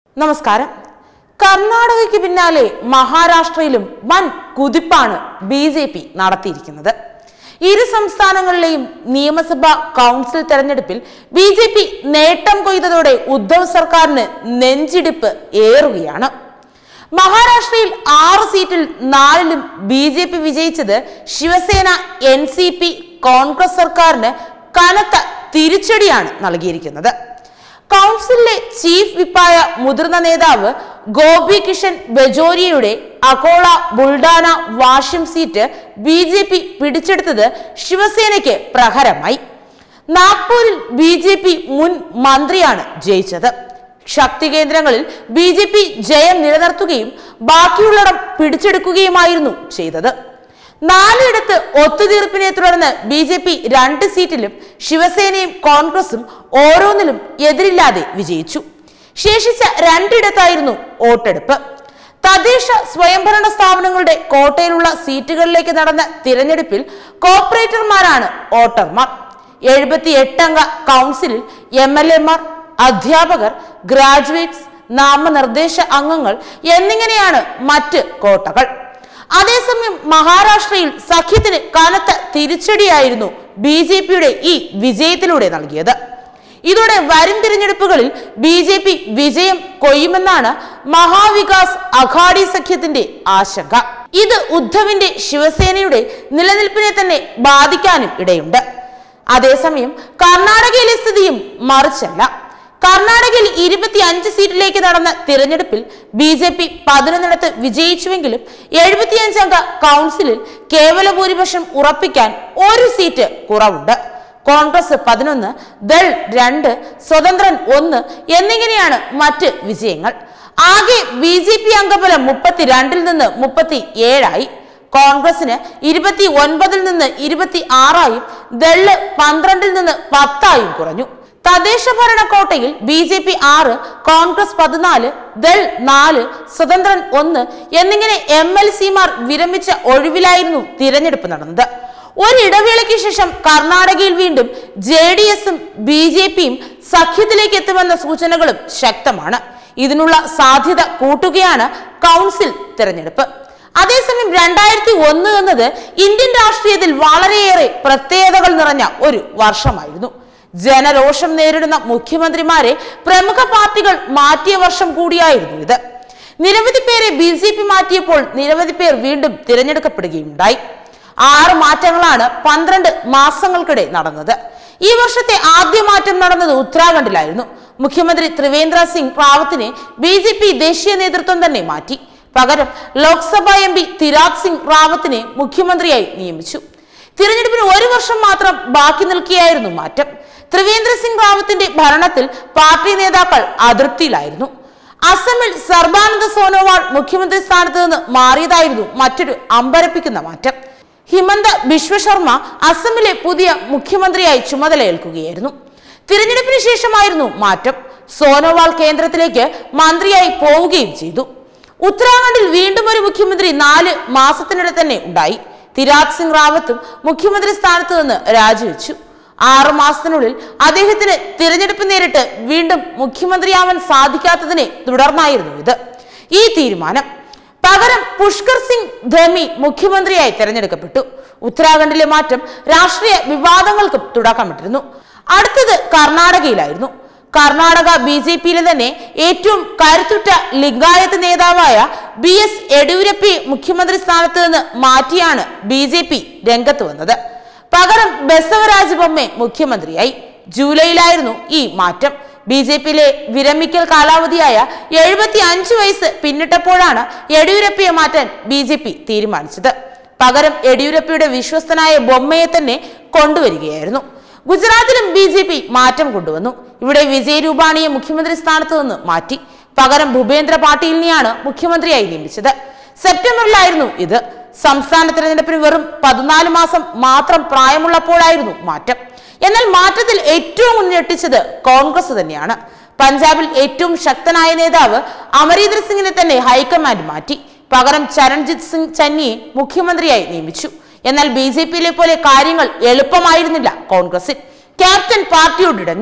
നമസ്കാരം കർണാടകയ്ക്ക് പിന്നാലെ മഹാരാഷ്ട്രയിലും വൻ കുതിപ്പാണ് ബി ജെ പി നടത്തിയിരിക്കുന്നത് ഇരു സംസ്ഥാനങ്ങളിലെയും നിയമസഭാ കൗൺസിൽ തെരഞ്ഞെടുപ്പിൽ ബി ജെ പി നേട്ടം കൊയ്തതോടെ ഉദ്ധവ് സർക്കാരിന് നെഞ്ചിടിപ്പ് ഏറുകയാണ് മഹാരാഷ്ട്രയിൽ ആറ് സീറ്റിൽ നാലിലും ബി ജെ പി വിജയിച്ചത് Shiv Sena N C P Congress സർക്കാരിന് കനത്ത തിരിച്ചടിയാണ് നൽകിയിരിക്കുന്നത് കൗൺസിലിലെ ചീഫ് വിപ്പായ മുതിർന്ന നേതാവ് ഗോപി കിഷൻ ബജോരിയയുടെ Akola Buldhana Washim seat B J P പിടിച്ചെടുത്തത് ശിവസേനയ്ക്ക് പ്രഹരമായി നാഗ്പൂരിൽ ബി ജെ പി മുൻ മന്ത്രിയാണ് ജയിച്ചത് ശക്തി കേന്ദ്രങ്ങളിൽ ബി ജെ പി ജയം നിലനിർത്തുകയും ബാക്കിയുള്ളിടം പിടിച്ചെടുക്കുകയുമായിരുന്നു ചെയ്തത് നാലിടത്ത് ഒത്തുതീർപ്പിനെ തുടർന്ന് ബി ജെ പി രണ്ട് സീറ്റിലും ശിവസേനയും കോൺഗ്രസും ഓരോന്നിലും എതിരില്ലാതെ വിജയിച്ചു ശേഷിച്ച രണ്ടിടത്തായിരുന്നു വോട്ടെടുപ്പ് തദ്ദേശ സ്വയംഭരണ സ്ഥാപനങ്ങളുടെ കോട്ടയിലുള്ള സീറ്റുകളിലേക്ക് നടന്ന തിരഞ്ഞെടുപ്പിൽ കോർപ്പറേറ്റർമാരാണ് വോട്ടർമാർ എഴുപത്തി എട്ടംഗ കൗൺസിലിൽ എം എൽ എമാർ അധ്യാപകർ ഗ്രാജുവേറ്റ്സ് നാമനിർദ്ദേശ അംഗങ്ങൾ എന്നിങ്ങനെയാണ് മറ്റ് കോട്ടകൾ അതേസമയം മഹാരാഷ്ട്രയിൽ സഖ്യത്തിന് കനത്ത തിരിച്ചടിയായിരുന്നു ബി ജെ പിയുടെ ഈ വിജയത്തിലൂടെ നൽകിയത് ഇതോടെ വരും തിരഞ്ഞെടുപ്പുകളിൽ ബി ജെ പി വിജയം കൊയ്യുമെന്നാണ് മഹാവികാസ് അഘാഡി സഖ്യത്തിന്റെ ആശങ്ക ഇത് ഉദ്ധവിന്റെ ശിവസേനയുടെ നിലനിൽപ്പിനെ തന്നെ ബാധിക്കാനും ഇടയുണ്ട് അതേസമയം കർണാടകയിലെ സ്ഥിതിയും മറിച്ചല്ല കർണാടകയിൽ ഇരുപത്തി അഞ്ച് സീറ്റിലേക്ക് നടന്ന തിരഞ്ഞെടുപ്പിൽ ബി ജെ പി പതിനൊന്നിടത്ത് വിജയിച്ചുവെങ്കിലും എഴുപത്തിയഞ്ച് അംഗ കൗൺസിലിൽ കേവല ഭൂരിപക്ഷം ഉറപ്പിക്കാൻ ഒരു സീറ്റ് കുറവുണ്ട് കോൺഗ്രസ് പതിനൊന്ന് ദൾ രണ്ട് സ്വതന്ത്രൻ ഒന്ന് എന്നിങ്ങനെയാണ് മറ്റ് വിജയങ്ങൾ ആകെ ബി ജെ പി അംഗബലം മുപ്പത്തിരണ്ടിൽ നിന്ന് മുപ്പത്തി ഏഴായി കോൺഗ്രസിന് ഇരുപത്തി ഒൻപതിൽ നിന്ന് ഇരുപത്തി ആറായും ദള് പന്ത്രണ്ടിൽ നിന്ന് പത്തായും കുറഞ്ഞു തദ്ദേശ ഭരണ കോട്ടയിൽ ബി ജെ പി ആറ് കോൺഗ്രസ് പതിനാല് ദൾ നാല് സ്വതന്ത്രൻ ഒന്ന് എന്നിങ്ങനെ എം എൽ സിമാർ വിരമിച്ച ഒഴിവിലായിരുന്നു തിരഞ്ഞെടുപ്പ് നടന്നത് ഒരിടവേളയ്ക്ക് ശേഷം കർണാടകയിൽ വീണ്ടും ജെ ഡി എസും ബി ജെ പിയും സഖ്യത്തിലേക്ക് എത്തുമെന്ന സൂചനകളും ശക്തമാണ് ഇതിനുള്ള സാധ്യത കൂട്ടുകയാണ് കൗൺസിൽ തിരഞ്ഞെടുപ്പ് അതേസമയം രണ്ടായിരത്തി ഒന്ന് എന്നത് ഇന്ത്യൻ രാഷ്ട്രീയത്തിൽ വളരെയേറെ പ്രത്യേകതകൾ നിറഞ്ഞ ഒരു വർഷമായിരുന്നു ജനരോഷം നേരിടുന്ന മുഖ്യമന്ത്രിമാരെ പ്രമുഖ പാർട്ടികൾ മാറ്റിയ വർഷം കൂടിയായിരുന്നു ഇത് നിരവധി പേരെ ബി ജെ പി മാറ്റിയപ്പോൾ നിരവധി പേർ വീണ്ടും തിരഞ്ഞെടുക്കപ്പെടുകയുണ്ടായി ആറ് മാറ്റങ്ങളാണ് പന്ത്രണ്ട് മാസങ്ങൾക്കിടെ നടന്നത് ഈ വർഷത്തെ ആദ്യ മാറ്റം നടന്നത് ഉത്തരാഖണ്ഡിലായിരുന്നു മുഖ്യമന്ത്രി ത്രിവേന്ദ്ര സിംഗ് റാവത്തിനെ ബി ജെ പി ദേശീയ നേതൃത്വം തന്നെ മാറ്റി പകരം ലോക്സഭാ എം പി തിരാഗ് സിംഗ് റാവത്തിനെ മുഖ്യമന്ത്രിയായി നിയമിച്ചു തിരഞ്ഞെടുപ്പിന് ഒരു വർഷം മാത്രം ബാക്കി നിൽക്കുകയായിരുന്നു മാറ്റം ത്രിവേന്ദ്ര സിംഗ് റാവത്തിന്റെ ഭരണത്തിൽ പാർട്ടി നേതാക്കൾ അതൃപ്തിയിലായിരുന്നു അസമിൽ സർബാനന്ദ സോനോവാൾ മുഖ്യമന്ത്രി സ്ഥാനത്ത് നിന്ന് മാറിയതായിരുന്നു മറ്റൊരു അമ്പരപ്പിക്കുന്ന മാറ്റം ഹിമന്ത ബിശ്വ ശർമ്മ അസമിലെ പുതിയ മുഖ്യമന്ത്രിയായി ചുമതലയേൽക്കുകയായിരുന്നു തിരഞ്ഞെടുപ്പിന് ശേഷമായിരുന്നു മാറ്റം സോനോവാൾ കേന്ദ്രത്തിലേക്ക് മന്ത്രിയായി പോവുകയും ചെയ്തു ഉത്തരാഖണ്ഡിൽ വീണ്ടും ഒരു മുഖ്യമന്ത്രി നാല് മാസത്തിനിടെ തന്നെ ഉണ്ടായി തിരാഗ് സിംഗ് റാവത്തും മുഖ്യമന്ത്രി സ്ഥാനത്ത് നിന്ന് രാജിവെച്ചു ആറു മാസത്തിനുള്ളിൽ അദ്ദേഹത്തിന് തിരഞ്ഞെടുപ്പ് നേരിട്ട് വീണ്ടും മുഖ്യമന്ത്രിയാവാൻ സാധിക്കാത്തതിനെ തുടർന്നായിരുന്നു ഇത് ഈ തീരുമാനം പകരം പുഷ്കർ സിംഗ് ധമി മുഖ്യമന്ത്രിയായി തെരഞ്ഞെടുക്കപ്പെട്ടു ഉത്തരാഖണ്ഡിലെ മാറ്റം രാഷ്ട്രീയ വിവാദങ്ങൾക്കും തുടക്കമിട്ടിരുന്നു അടുത്തത് കർണാടകയിലായിരുന്നു കർണാടക ബി ജെ പിയിലെ തന്നെ ഏറ്റവും കരുത്തുറ്റ ലിംഗായത്ത് നേതാവായ ബി എസ് യെഡ്യൂരപ്പയെ മുഖ്യമന്ത്രി സ്ഥാനത്ത് നിന്ന് മാറ്റിയാണ് ബി ജെ പി രംഗത്ത് വന്നത് പകരം ബസവരാജ് ബൊമ്മെ മുഖ്യമന്ത്രിയായി ജൂലൈയിലായിരുന്നു ഈ മാറ്റം ബി ജെ പിയിലെ വിരമിക്കൽ കാലാവധിയായ എഴുപത്തി അഞ്ച് വയസ്സ് പിന്നിട്ടപ്പോഴാണ് യെഡ്യൂരപ്പയെ മാറ്റാൻ ബി ജെ പി തീരുമാനിച്ചത് പകരം യെഡ്യൂരപ്പയുടെ വിശ്വസ്തനായ ബൊമ്മയെ തന്നെ കൊണ്ടുവരികയായിരുന്നു ഗുജറാത്തിലും ബി ജെ പി മാറ്റം കൊണ്ടുവന്നു ഇവിടെ വിജയ് രൂപാണിയെ മുഖ്യമന്ത്രി സ്ഥാനത്ത് നിന്ന് മാറ്റി പകരം ഭൂപേന്ദ്ര പാട്ടീലിനെയാണ് മുഖ്യമന്ത്രിയായി നിയമിച്ചത് സെപ്റ്റംബറിലായിരുന്നു ഇത് സംസ്ഥാന തിരഞ്ഞെടുപ്പിന് വെറും പതിനാല് മാസം മാത്രം പ്രായമുള്ളപ്പോഴായിരുന്നു മാറ്റം എന്നാൽ മാറ്റത്തിൽ ഏറ്റവും മുന്നിട്ടെത്തിച്ചത് കോൺഗ്രസ് തന്നെയാണ് പഞ്ചാബിൽ ഏറ്റവും ശക്തനായ നേതാവ് അമരീന്ദർ സിംഗിനെ തന്നെ ഹൈക്കമാൻഡ് മാറ്റി പകരം ചരൺജിത് സിംഗ് ചന്നിയെ മുഖ്യമന്ത്രിയായി നിയമിച്ചു എന്നാൽ ബി ജെ പിയിലെ പോലെ കാര്യങ്ങൾ എളുപ്പമായിരുന്നില്ല കോൺഗ്രസിൽ ക്യാപ്റ്റൻ പാർട്ടിയോടിടഞ്ഞു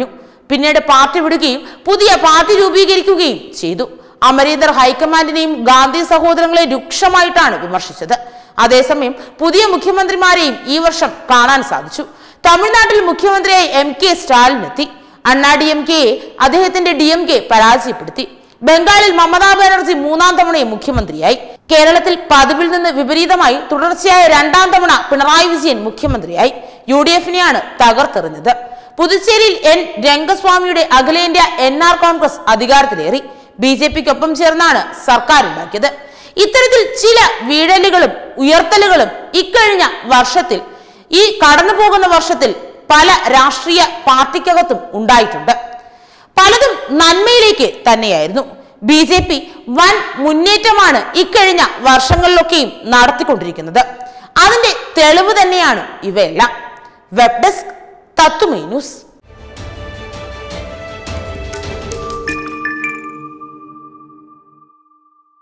പിന്നീട് പാർട്ടി വിടുകയും പുതിയ പാർട്ടി രൂപീകരിക്കുകയും ചെയ്തു അമരീന്ദർ ഹൈക്കമാൻഡിനെയും ഗാന്ധി സഹോദരങ്ങളെ രൂക്ഷമായിട്ടാണ് വിമർശിച്ചത് അതേസമയം പുതിയ മുഖ്യമന്ത്രിമാരെയും ഈ വർഷം കാണാൻ സാധിച്ചു തമിഴ്നാട്ടിൽ മുഖ്യമന്ത്രിയായി എം കെ സ്റ്റാലിൻ എത്തി അണ്ണാ ഡി എം കെയെ അദ്ദേഹത്തിന്റെ ഡി എം കെ പരാജയപ്പെടുത്തി ബംഗാളിൽ മമതാ ബാനർജി മൂന്നാം തവണയും മുഖ്യമന്ത്രിയായി കേരളത്തിൽ പതിവിൽ നിന്ന് വിപരീതമായി തുടർച്ചയായ രണ്ടാം തവണ പിണറായി വിജയൻ മുഖ്യമന്ത്രിയായി യു ഡി എഫിനെയാണ് തകർത്തെറിഞ്ഞത് പുതുച്ചേരിയിൽ എൻ രംഗസ്വാമിയുടെ അഖിലേന്ത്യാ എൻ ആർ കോൺഗ്രസ് അധികാരത്തിലേറി ബി ജെ പിക്കൊപ്പം ചേർന്നാണ് സർക്കാർ ഉണ്ടാക്കിയത് ഇത്തരത്തിൽ ചില വീഴലുകളും ഉയർത്തലുകളും ഇക്കഴിഞ്ഞ വർഷത്തിൽ ഈ കടന്നു പോകുന്ന വർഷത്തിൽ പല രാഷ്ട്രീയ പാർട്ടിക്കകത്തും ഉണ്ടായിട്ടുണ്ട് പലതും നന്മയിലേക്ക് തന്നെയായിരുന്നു ബി ജെ പി വൻ മുന്നേറ്റമാണ് ഇക്കഴിഞ്ഞ വർഷങ്ങളിലൊക്കെയും നടത്തിക്കൊണ്ടിരിക്കുന്നത് അതിന്റെ തെളിവ് തന്നെയാണ് ഇവയെല്ലാം വെബ് ഡെസ്ക് തത്തുമൈ ന്യൂസ്